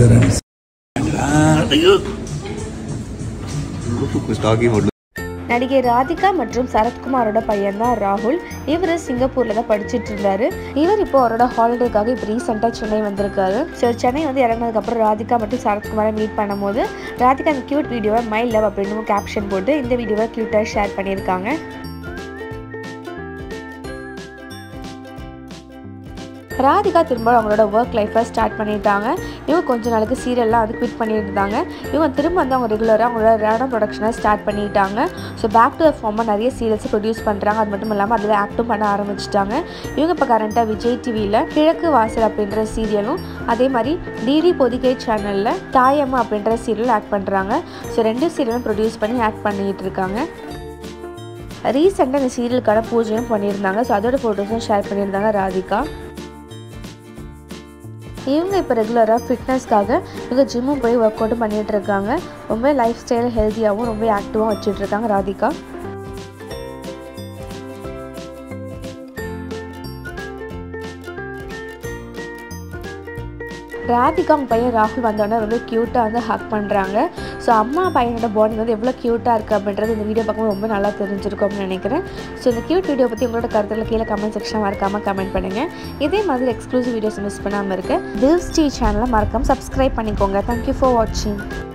ராதிகா ஸ்டாக்கி போட்டு நடிகை ராதிகா மற்றும் சரத்குமாரோட பையன் தான் ராகுல் இவர் சிங்கப்பூர்ல தான் படிச்சுட்டு இருந்தாரு இவர் இப்போ அவரோட ஹாலிடேக்காக இப்போ ரீசெண்டாக சென்னை வந்திருக்காரு ஸோ சென்னை வந்து இறங்கினதுக்கப்புறம் ராதிகா மற்றும் சரத்குமாரை மீட் பண்ணும்போது ராதிகா அந்த கியூட் வீடியோவை மை லவ் அப்படின்னு கேப்ஷன் போட்டு இந்த வீடியோவை க்யூட்டாக ஷேர் பண்ணியிருக்காங்க ராதிகா திரும்ப அவங்களோட ஒர்க் லைஃப்பை ஸ்டார்ட் பண்ணிட்டாங்க இவங்க கொஞ்ச நாளுக்கு சீரியல்லாம் வந்து குவிட் பண்ணியிருந்தாங்க இவங்க திரும்ப வந்து அவங்க ரெகுலராக அவங்களோட ரேடம் ப்ரொடக்ஷனை ஸ்டார்ட் பண்ணிட்டாங்க ஸோ பேக் டு த ஃபார்மாக நிறைய சீரியல்ஸ் ப்ரொடியூஸ் பண்ணுறாங்க அது மட்டும் இல்லாமல் அதில் ஆக்டும் பண்ண ஆரம்பிச்சிட்டாங்க இவங்க இப்போ கரண்ட்டாக விஜய் டிவியில் கிழக்கு வாசல் அப்படின்ற சீரியலும் அதே மாதிரி டிடி பொதிகை சேனலில் தாயம்மா அப்படின்ற சீரியல் ஆக்ட் பண்ணுறாங்க ஸோ ரெண்டு சீரியலும் ப்ரொடியூஸ் பண்ணி ஆக்ட் பண்ணிகிட்டு இருக்காங்க ரீசெண்டாக இந்த சீரியலுக்கான பூஜையும் பண்ணியிருந்தாங்க ஸோ அதோட ஃபோட்டோஸும் ஷேர் பண்ணியிருந்தாங்க ராதிகா இவங்க இப்போ ரெகுலராக ஃபிட்னஸ்க்காக இவங்க ஜிம்மும் போய் ஒர்க் அவுட்டும் பண்ணிகிட்டு இருக்காங்க ரொம்ப லைஃப் ஸ்டைல் ஹெல்த்தியாகவும் ரொம்ப ஆக்டிவாக வச்சுட்டு இருக்காங்க ராதிகா ராதிகா அவங்க பையன் ராகுல் வந்தோடனே ரொம்ப க்யூட்டாக வந்து ஹக் பண்ணுறாங்க ஸோ அம்மா பையனோட பாண்டிங் வந்து எவ்வளோ க்யூட்டாக இருக்குது அப்படின்றது இந்த வீடியோ பார்க்கும்போது ரொம்ப நல்லா தெரிஞ்சிருக்கும் அப்படின்னு நினைக்கிறேன் ஸோ இந்த க்யூட் வீடியோ பற்றி உங்களோட கருத்தில் கீழே கமெண்ட் செக்ஷன் மறக்காமல் கமெண்ட் பண்ணுங்கள் இதே மாதிரி எக்ஸ்க்ளூசிவ் வீடியோஸ் மிஸ் பண்ணாமல் இருக்க திவ்ஸ் டி சேனலை மறக்காமல் சப்ஸ்கிரைப் பண்ணிக்கோங்க தேங்க்யூ ஃபார் வாட்சிங்